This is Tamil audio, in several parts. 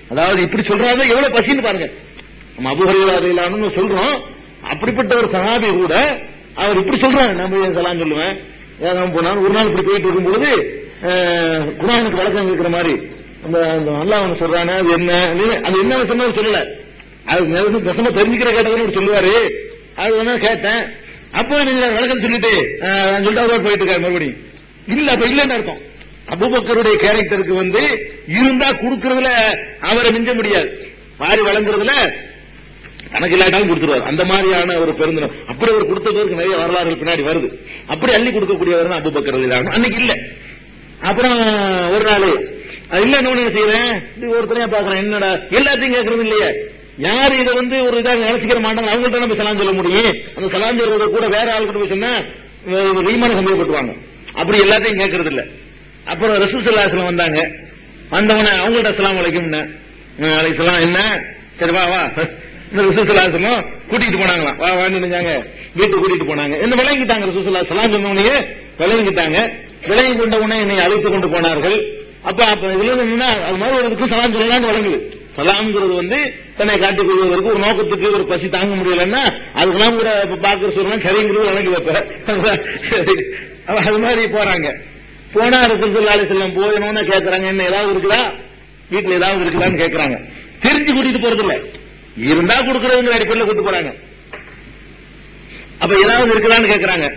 அதாவது இப்படி சொல்றாங்க எவ்வளவு பசின்னு பாருங்க நம்ம அபுஹரிலான்னு சொல்றோம் அப்படிப்பட்ட ஒரு சகாபி கூட அவர் இப்படி சொல்றாங்க நம்ம ஏன் சலாம் சொல்லுவேன் ஏதாவது போனாலும் ஒரு நாள் இப்படி போயிட்டு இருக்கும் பொழுது அஹ், குரானுக்கு வழக்கம் இருக்கிற மாதிரி அந்த அந்த அல்லாஹ் ஒண்ணு சொல்றானே அது என்ன அது- அது என்ன சொன்னா சொல்லல அது நேரத்துல பேசாம தெரிஞ்சுக்கிற கேட்டதுன்னு சொல்லுவாரு அது வேணா கேட்டேன் அப்போ நீங்க வழக்கம் சொல்லிட்டு அஹ், நான் சொல்லிட்டு அவர் போயிட்டு இருக்காரு மறுபடியும் இல்ல அப்ப இல்லன்னு அர்த்தம் அபுபக்கருடைய கேரக்டருக்கு வந்து இருந்தா கொடுக்கறதுல அவரை மிஞ்ச முடியாது வாரி வழங்குறதுல கணக்கு இல்லாட்டாலும் கொடுத்துருவார் அந்த மாதிரியான ஒரு பெருந்தனம் அப்படி அவர் கொடுத்ததற்கு நிறைய வரலாறுகள் பின்னாடி வருது அப்படி அள்ளி கொடுக்கக்கூடியவர் தான் அபுபக்கர் ரலியல்லாஹு அன்ஹு. அன்னைக்கு இல்ல அப்புறம் ஒரு நாள் அது இல்ல என்ன செய்யறேன் இது ஒருத்தரையா பாக்குறேன் என்னடா எல்லாத்தையும் கேட்கறது இல்லையே யாரு இதை வந்து ஒரு இதாக நினைச்சுக்கிற மாட்டாங்க அவங்கள்ட்ட நம்ம சலாம் சொல்ல முடியும் அந்த சலாம் சொல்றத கூட வேற ஆள் கூட போய் சொன்னா ரீமான சந்தேகப்பட்டுவாங்க அப்படி எல்லாத்தையும் கேட்கறது இல்ல அப்புறம் ரசூசல்லாசலம் வந்தாங்க வந்தவன அவங்கள்ட்ட அஸ்லாம் வலைக்கும் அலைக்கலாம் என்ன சரி வா வா இந்த ரசூசல்லாசலம் கூட்டிட்டு போனாங்களாம் வா வான்னு நினைஞ்சாங்க வீட்டுக்கு கூட்டிட்டு போனாங்க என்ன விளங்கிட்டாங்க ரசூசல்லா சலாம் சொன்னவனையே விளங்கிட்டாங்க விளங்கி கொண்ட உடனே என்னை அழைத்து கொண்டு போனார்கள் அப்ப அப்ப இதுல இருந்து என்னன்னா அது மாதிரி ஒரு இதுக்கு சலாம் சொல்லலாம்னு வழங்குது சலாம்ங்கிறது வந்து தன்னை காட்டிக் கொள்வதற்கு ஒரு நோக்கத்துக்கு ஒரு பசி தாங்க முடியலன்னா அதுக்கெல்லாம் கூட இப்ப பாக்குற சொல்லலாம் சரிங்கிறது வழங்கி வைப்ப அப்ப அது மாதிரி போறாங்க போனா ரசூலுல்லாஹி செல்லம் போயணும்னு கேக்குறாங்க என்ன ஏதாவது இருக்குதா வீட்டுல ஏதாவது இருக்குதான்னு கேக்குறாங்க தெரிஞ்சு கூட்டிட்டு போறது இல்ல இருந்தா கொடுக்கறதுங்கிற அடிப்படையில் கூட்டு போறாங்க அப்ப ஏதாவது இருக்குதான்னு கேக்குறாங்க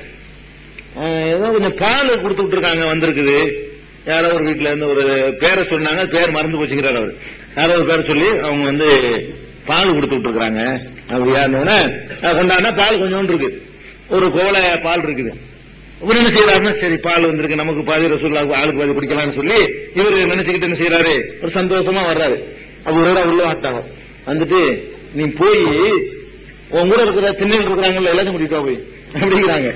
அஹ் ஏதோ கொஞ்சம் பால் கொடுத்து விட்டுருக்காங்க வந்திருக்குது யாரோ ஒரு வீட்டுல இருந்து ஒரு பேரை சொன்னாங்க பேர் மறந்து போச்சுக்கிறார் அவர் யாரோ ஒரு பேரை சொல்லி அவங்க வந்து பால் கொடுத்து விட்டுருக்காங்க அப்படியா கொண்டாடினா பால் கொஞ்சோண்டு இருக்கு ஒரு கோலை பால் இருக்குது இவர் என்ன செய்யறாருன்னா சரி பால் வந்திருக்கு நமக்கு பாதி ரசூல்லா ஆளுக்கு பாதி குடிக்கலாம்னு சொல்லி இவர் நினைச்சுக்கிட்டு என்ன செய்யறாரு ஒரு சந்தோஷமா வர்றாரு அவரோட உள்ள வாட்டாங்க வந்துட்டு நீ போய் உன் கூட இருக்கிற திண்ணையில் இருக்கிறாங்கல்ல எல்லாத்தையும் கூட்டிட்டு வா போய் அப்படிங்கிறாங்க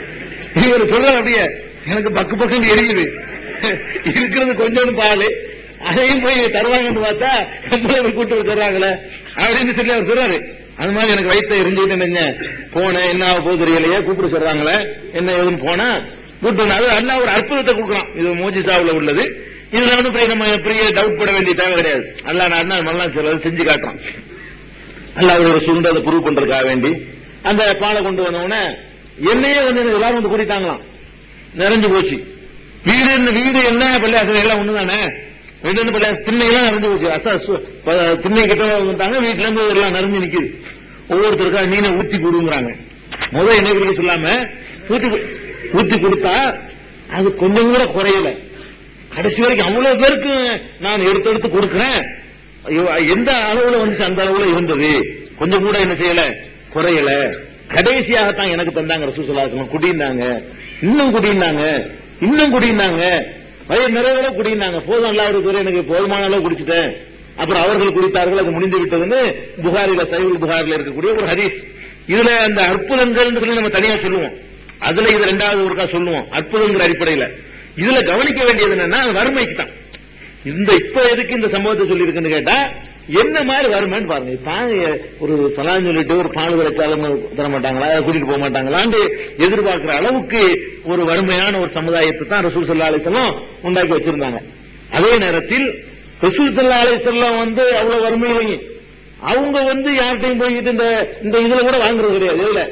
இவர் சொல்றாரு அப்படியே எனக்கு பக்கு பக்கம் எரியுது இருக்கிறது கொஞ்சம் பால் அதையும் போய் தருவாங்கன்னு பார்த்தா நம்மள கூட்டு வர தருவாங்களே அப்படின்னு சொல்லி அவர் சொல்றாரு அது மாதிரி எனக்கு வயிற்று எரிஞ்சுக்கிட்டு நினைஞ்ச போனேன் என்ன ஆக போகுது தெரியலையே கூப்பிட சொல்றாங்களே என்ன ஏதுன்னு போனா கூப்பிட்டு வந்தா, அது அல்லா ஒரு அற்புதத்தை கொடுக்கலாம் இது மோஜிசாவுல உள்ளது இதுல வந்து போய் நம்ம பெரிய டவுட் பட வேண்டிய தேவை கிடையாது அல்லா நான் நல்லா சிலது செஞ்சு காட்டுறான் அல்லாவுடைய ரசூல் அதை ப்ரூவ் பண்றதுக்காக வேண்டி அந்த பாலை கொண்டு வந்தவொடனே என்னையே வந்து எனக்கு எல்லாரும் வந்து கூட்டிட்டாங்களாம் நிறைஞ்சு போச்சு வீடு என்ன வீடு என்ன பள்ளியாசல் எல்லாம் ஒண்ணுதானே வீடு என்ன பள்ளியாசல் திண்ணையெல்லாம் நிறைஞ்சு போச்சு அசா சு- ப- திண்ணை கிட்ட வந்தாங்க வீட்டுல இருந்து எல்லாம் நிறைஞ்சு நிக்குது ஒவ்வொருத்தருக்கா மீனை ஊத்தி கொடுங்கிறாங்க முதல் என்ன குடிக்க சொல்லாம ஊத்தி கு- ஊத்தி கொடுத்தா அது கொஞ்சம் கூட குறையல கடைசி வரைக்கும் அவ்வளவு பேருக்கு நான் எடுத்து எடுத்து கொடுக்கிறேன் ஐயோ, எந்த அளவுல வந்துச்சு அந்த அளவுல இருந்தது கொஞ்சம் கூட என்ன செய்யல குறையல கடைசியாகத்தான் எனக்கு தந்தாங்க ரசூசலாசனம் குடிந்தாங்க இன்னும் குடிந்தாங்க இன்னும் குடிந்தாங்க வயிறு நிறைவேற குடிந்தாங்க போதும் நல்லா இருக்கு எனக்கு போதுமான அளவு குடிச்சிட்டேன் அப்புறம் அவர்கள் குடித்தார்கள் அது முடிந்து விட்டதுன்னு புகாரில சைவல் புகாரில இருக்கக்கூடிய ஒரு ஹதீஸ் இதுல அந்த அற்புதங்கள் சொல்லி நம்ம தனியா சொல்லுவோம் அதுல இது ரெண்டாவது ஒருக்கா சொல்லுவோம் அற்புதங்கிற அடிப்படையில இதுல கவனிக்க வேண்டியது என்னன்னா வறுமைக்கு தான் இந்த இப்ப எதுக்கு இந்த சம்பவத்தை சொல்லி இருக்குன்னு கேட்டா என்ன மாதிரி வருமான்னு பாருங்க தாங்க ஒரு சலான் சொல்லிட்டு ஒரு பால் விளைச்சாலும் தர மாட்டாங்களா கூட்டிட்டு போக மாட்டாங்களான்னு எதிர்பார்க்கிற அளவுக்கு ஒரு வறுமையான ஒரு சமுதாயத்தை தான் ரசூல் சல்லா அலிசல்லாம் உண்டாக்கி வச்சிருந்தாங்க அதே நேரத்தில் ரசூல் சல்லா அலிசல்லாம் வந்து அவ்வளவு வறுமையிலையும் அவங்க வந்து யார்கிட்டையும் போய்கிட்டு இந்த இந்த இதுல கூட வாங்குறது கிடையாது எதுல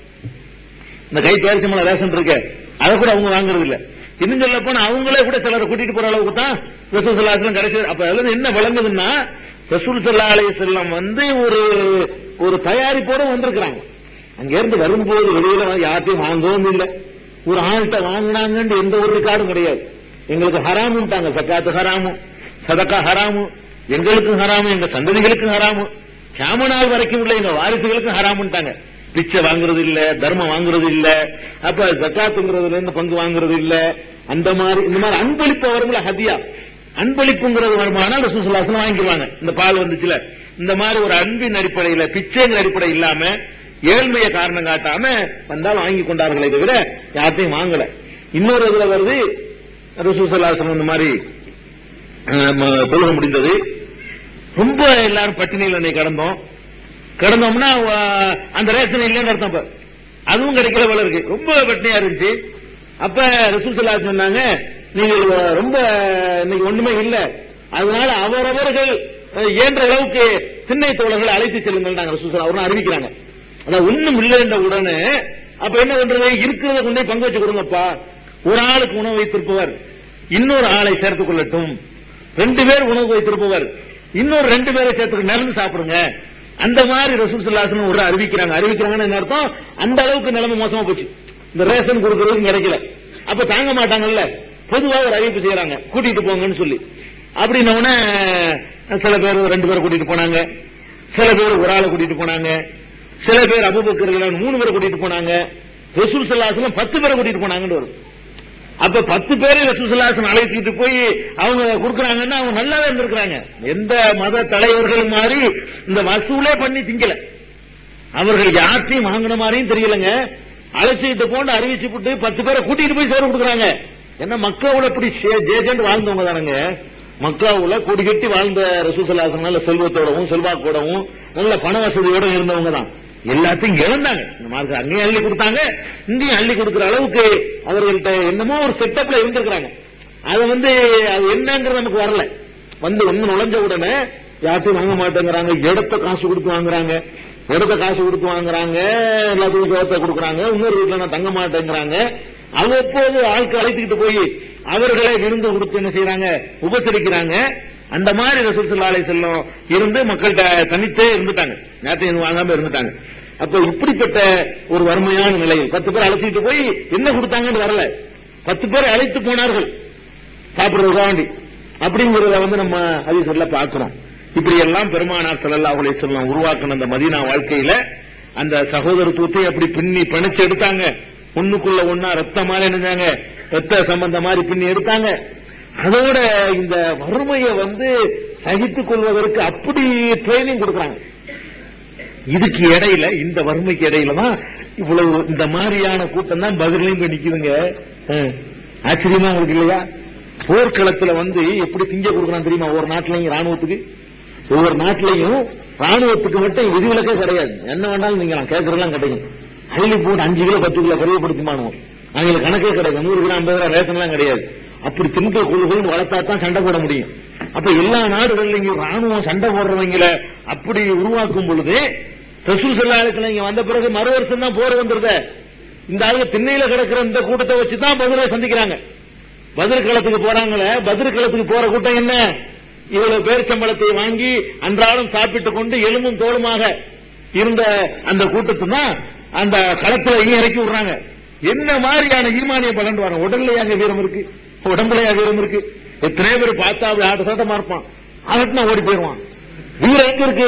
இந்த கை பேரிசம்பளம் ரேஷன் இருக்கு அதை கூட அவங்க வாங்குறது இல்ல இன்னும் சொல்ல போனா அவங்களே கூட சிலரை கூட்டிட்டு போற அளவுக்கு தான் ரசூல் சல்லாஹம் கிடைச்சது அப்ப அதுல இருந்து என்ன விளங்குதுன்னா ரசூல் சல்லா செல்லம் வந்து ஒரு ஒரு தயாரிப்போட வந்திருக்கிறாங்க அங்க இருந்து வரும்போது வெளியில வந்து யார்ட்டையும் வாங்கவும் இல்லை ஒரு ஆள்கிட்ட வாங்கினாங்கன்னு எந்த ஒரு ரெக்கார்டும் கிடையாது எங்களுக்கு ஹராமுட்டாங்க சக்காத்து ஹராமு சதக்கா ஹராமு எங்களுக்கும் ஹராமு எங்க சந்ததிகளுக்கும் ஹராமு கியாம நாள் வரைக்கும் உள்ள எங்க வாரிசுகளுக்கும் ஹராமுட்டாங்க பிச்சை வாங்குறது இல்ல தர்மம் வாங்குறது இல்ல அப்ப ஜக்காத்துங்கிறதுல இருந்து பங்கு வாங்குறது இல்ல அந்த மாதிரி இந்த மாதிரி அன்பளிப்பு வரும்ல ஹதியா அன்பளிப்புங்கிறது வருமானால் ரசூசுல்லாசனம் வாங்கிடுவாங்க இந்த பால் வந்துச்சுல இந்த மாதிரி ஒரு அன்பின் அடிப்படையில பிச்சைங்கிற அடிப்படை இல்லாம ஏழ்மையை காரணம் காட்டாம வந்தால் வாங்கி கொண்டார்களே தவிர யார்ட்டையும் வாங்கல இன்னொரு இதுல வருது ரசூசல்லாசனம் இந்த மாதிரி அஹ், ம- தொழுகை முடிந்தது ரொம்ப எல்லாரும் பட்டினியில் அன்னைக்கு கடந்தோம் கடந்தோம்னா அஹ், அந்த ரேஷன் இல்லைன்னு அர்த்தம் இப்ப. அதுவும் கிடைக்கல போல இருக்கு ரொம்ப பட்டினியா இருந்துச்சு அப்ப ரசூசல்லா சொன்னாங்க நீங்கள் ரொம்ப இன்னைக்கு ஒண்ணுமே இல்ல அதனால அவரவர்கள் அஹ், இயன்ற அளவுக்கு திண்ணை தோழர்களை அழைத்து செல்லுங்கள் நாங்க ரசூசல் அவரும் அறிவிக்கிறாங்க அதான் ஒண்ணும் இல்லை என்ற உடனே அப்ப என்ன பண்றது இருக்கிறத கொண்டே பங்கு வச்சு கொடுங்கப்பா ஒரு ஆளுக்கு உணவு வைத்திருப்பவர் இன்னொரு ஆளை சேர்த்துக் கொள்ளட்டும் ரெண்டு பேர் உணவு வைத்திருப்பவர் இன்னொரு ரெண்டு பேரை சேர்த்து நிறந்து சாப்பிடுங்க அந்த மாதிரி ரசூல் சல்லாசன் ஒரு அறிவிக்கிறாங்க அறிவிக்கிறாங்கன்னு என்ன அர்த்தம் அந்த அளவுக்கு நிலைமை மோசமா போச்சு இந்த ரேஷன் கொடுக்கறதுக்கு கிடைக்கல அப்ப தாங்க மாட்டாங்கல்ல பொதுவாக ஒரு அறிவிப்பு செய்யறாங்க கூட்டிட்டு போங்கன்னு சொல்லி அப்படின்ன உடனே சில பேர் ரெண்டு பேரை கூட்டிட்டு போனாங்க சில பேர் ஒரு ஆளை கூட்டிட்டு போனாங்க சில பேர் அபுபக்கர்கள் மூணு பேரை கூட்டிட்டு போனாங்க ரசூல் சல்லாசலம் பத்து பேரை கூட்டிட்டு போனாங்கன்னு வரும் அப்ப பத்து பேரை ரசூசல்லாசன் அழைச்சிட்டு போய் அவங்க கொடுக்கறாங்கன்னா அவங்க நல்லாவே இருந்திருக்கிறாங்க எந்த மத தலைவர்கள் மாதிரி இந்த வசூலே பண்ணி திங்கல அவர்கள் யார்ட்டையும் வாங்கின மாதிரியும் தெரியலங்க அழைச்சிட்டு போன்னு அறிவிச்சு விட்டு பத்து பேரை கூட்டிட்டு போய் சோறு கொடுக்குறாங்க என்ன மக்காவுல இப்படி ஜேஜென்ட் வாழ்ந்தவங்க தானுங்க மக்காவுல கொடி கட்டி வாழ்ந்த ரசூசல்லாசன் நல்ல செல்வத்தோடவும் செல்வாக்கோடவும் நல்ல பண வசதியோட இருந்தவங்க தான் எல்லாத்தையும் இழந்தாங்க இந்த மார்க்க அங்கேயும் அள்ளி கொடுத்தாங்க இங்கேயும் அள்ளி கொடுக்கிற அளவுக்கு அவர்கள்ட்ட என்னமோ ஒரு செட்டப்ல இருந்திருக்கிறாங்க அது வந்து அது என்னங்கிறது நமக்கு வரல வந்து ஒண்ணு நுழைஞ்ச உடனே யார்ட்டையும் வாங்க மாட்டேங்கிறாங்க இடத்த காசு கொடுத்து வாங்குறாங்க இடத்த காசு கொடுத்து வாங்குறாங்க எல்லாத்துக்கும் சோத்தை கொடுக்குறாங்க இன்னொரு வீட்டுல நான் தங்க மாட்டேங்கிறாங்க அவ்வப்போது ஆட்கள் அழைத்துக்கிட்டு போய் அவர்களே விருந்து கொடுத்து என்ன செய்யறாங்க உபசரிக்கிறாங்க அந்த மாதிரி ரசூல் ஸல்லல்லாஹு அலைஹி செல்லம் இருந்து மக்கள்கிட்ட தனித்தே இருந்துட்டாங்க நேரத்தையும் வாங்காம இருந்துட்டாங்க அப்ப இப்படிப்பட்ட ஒரு வறுமையான நிலையில் பத்து பேர் அழைச்சிட்டு போய் என்ன கொடுத்தாங்கன்னு வரல பத்து பேர் அழைத்து போனார்கள் சாப்பிடுறதுக்காக வேண்டி அப்படிங்கறத வந்து நம்ம ஹதீஸ்ல பார்க்கிறோம் இப்படி எல்லாம் பெருமானார் ஸல்லல்லாஹு அலைஹி வஸல்லம் உருவாக்கின அந்த மதீனா வாழ்க்கையில அந்த சகோதரத்துவத்தை அப்படி பின்னி பிணைச்சு எடுத்தாங்க ஒண்ணுக்குள்ள ஒண்ணா ரத்த மாதிரி நினைஞ்சாங்க ரத்த சம்பந்த மாதிரி பின்னி எடுத்தாங்க அதோட இந்த வறுமையை வந்து சகித்துக் கொள்வதற்கு அப்படி ட்ரைனிங் கொடுக்குறாங்க இதுக்கு இடையில இந்த வறுமைக்கு இடையில தான் இவ்வளவு இந்த மாதிரியான கூட்டம் தான் பதிலையும் போய் நிக்குதுங்க அஹ், ஆச்சரியமா உங்களுக்கு இல்லையா போர்க்களத்துல வந்து எப்படி திங்க கொடுக்குறான் தெரியுமா ஒவ்வொரு நாட்டிலையும் ராணுவத்துக்கு ஒவ்வொரு நாட்டிலையும் ராணுவத்துக்கு மட்டும் விதிவிலக்கே கிடையாது என்ன வேணாலும் நீங்க கேட்கறதெல்லாம் கிடைக்கும் அள்ளி போட்டு அஞ்சு கிலோ பத்து கிலோ குறைவுபடுத்தி மாணுவோம் அவங்களுக்கு கணக்கே கிடையாது நூறு கிலோ ஐம்பது கிலோ ரேஷன் எல்லாம் கிடையாது அப்படி திமுக கொள்கைன்னு வளர்த்தா தான் சண்டை போட முடியும் அப்ப எல்லா நாடுகள்லையும் ராணுவம் சண்டை போடுறவங்கள அப்படி உருவாக்கும் பொழுது ரசூல் செல்லாலத்துல இங்க வந்த பிறகு மறு வருஷம் தான் போர் வந்துருத இந்த ஆளுங்க திண்ணையில கிடக்கிற இந்த கூட்டத்தை வச்சு தான் பதிலை சந்திக்கிறாங்க பதில் களத்துக்கு போறாங்களே பதில் களத்துக்கு போற கூட்டம் என்ன இவ்வளவு பேர் சம்பளத்தை வாங்கி அன்றாடம் சாப்பிட்டுக் கொண்டு எலும்பும் தோளுமாக இருந்த அந்த கூட்டத்தை தான் அந்த களத்துல இறக்கி விடுறாங்க என்ன மாதிரியான ஈமானிய பலன் வரும் உடல்லையாக வீரம் இருக்கு உடம்புலையா வீரம் இருக்கு எத்தனை பேர் பார்த்தா அப்படி ஆட்ட சாட்டமா இருப்பான் அதட்டுனா ஓடி போயிருவான் வீரம் எங்க இருக்கு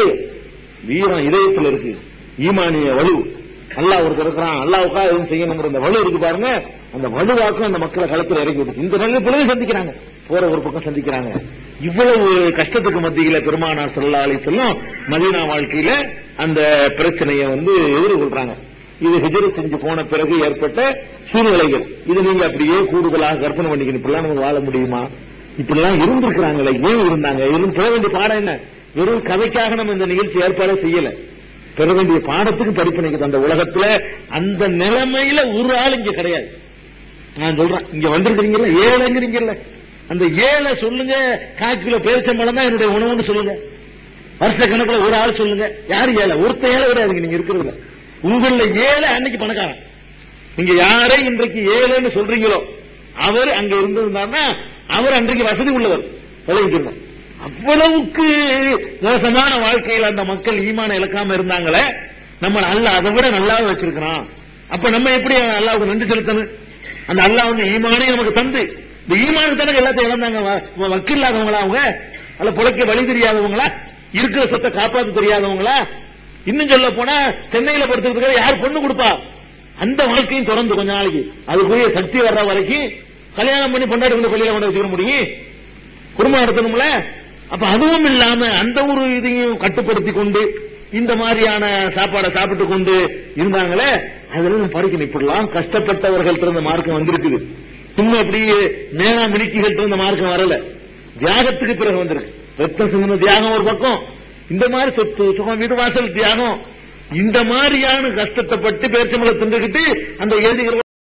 வீரம் இதயத்துல இருக்கு ஈமானிய வலு அல்லாஹ் ஒருத்தர் இருக்கிறான் அல்லாவுக்கா எதுவும் செய்யணுங்கிற அந்த வலு இருக்கு பாருங்க அந்த வலுவாக்கும் அந்த மக்களை களத்துல இறக்கி விடுச்சு இந்த நல்ல பிள்ளைங்க சந்திக்கிறாங்க போற ஒரு பக்கம் சந்திக்கிறாங்க இவ்வளவு கஷ்டத்துக்கு மத்தியில பெருமானார் ஸல்லல்லாஹு அலைஹி வஸல்லம் மதீனா வாழ்க்கையில அந்த பிரச்சனையை வந்து எதிர்கொள்றாங்க இது ஹிஜ்ரத் செஞ்சு போன பிறகு ஏற்பட்ட சூழ்நிலைகள் இது நீங்க அப்படியே கூடுதலாக கற்பனை பண்ணிக்கணும் இப்படிலாம் நமக்கு வாழ முடியுமா இப்படிலாம் இருந்திருக்கிறாங்களே ஏன் இருந்தாங்க இருந்து போக வேண்டிய பாடம் என்ன வெறும் கதைக்காக நம்ம இந்த நிகழ்ச்சி ஏற்பாடே செய்யல பெற வேண்டிய பாடத்துக்கு படிப்பினைக்கு அந்த உலகத்துல அந்த நிலைமையில ஒரு ஆள் இங்க கிடையாது நான் சொல்றேன் இங்க வந்திருக்கிறீங்கல்ல ஏழைங்கிறீங்கல்ல அந்த ஏழை சொல்லுங்க கால் கிலோ பேரிச்சம்பழம் தான் என்னுடைய உணவுன்னு சொல்லுங்க வருஷ கணக்குல ஒரு ஆள் சொல்லுங்க யாரு ஏழை ஒருத்த ஏழை கிடையாதுங்க நீங்க இருக்கிறதுல உங்கள ஏழை அன்னைக்கு பணக்காரன் நீங்க யாரை இன்றைக்கு ஏழைன்னு சொல்றீங்களோ அவர் அங்க இருந்திருந்தாருன்னா அவர் அன்றைக்கு வசதி உள்ளவர் விளைவிக்கணும் அவ்வளவுக்கு மோசமான வாழ்க்கையில் அந்த மக்கள் ஈமான இழக்காம இருந்தாங்களே நம்ம அல்ல அதை விட நல்லாவே வச்சிருக்கிறான் அப்ப நம்ம எப்படி அல்லாவுக்கு நன்றி செலுத்தணும் அந்த அல்லாஹ் வந்து ஈமானே நமக்கு தந்து இந்த ஈமானுக்கு தானே எல்லாத்தையும் இழந்தாங்க வ- வக்கீல் இல்லாதவங்களா அவங்க அல்ல புழைக்க வழி தெரியாதவங்களா இருக்கிற சொத்தை காப்பாற்ற தெரியாதவங்களா இன்னும் சொல்ல போனா சென்னையில படுத்துக்கிறதுக்கு யார் பொண்ணு கொடுப்பா அந்த வாழ்க்கையும் தொடர்ந்து கொஞ்ச நாளைக்கு அதுக்குரிய சக்தி வர்ற வரைக்கும் கல்யாணம் பண்ணி பொண்டாட்டி கொண்டு கொள்ளையில கொண்டு வச்சுக்க முடியும் குடும்பம் நடத்தணும்ல அப்ப அதுவும் இல்லாம அந்த ஒரு இதையும் கட்டுப்படுத்தி கொண்டு இந்த மாதிரியான சாப்பாடை சாப்பிட்டு கொண்டு இருந்தாங்களே அதெல்லாம் படிக்கணும் இப்படிலாம் கஷ்டப்பட்டவர்கள் இருந்த மார்க்கம் வந்திருக்குது இன்னும் அப்படியே மேனா மினிக்கிகள் இருந்த மார்க்கம் வரல தியாகத்துக்கு பிறகு வந்திருக்கு ரத்தம் சிந்தின தியாகம் ஒரு பக்கம் இந்த மாதிரி சொத்து சுகம் வீடு வாசல் தியாகம் இந்த மாதிரியான கஷ்டத்தை பட்டு பேச்சு தின்றுகிட்டு அந்த எழுதிகிற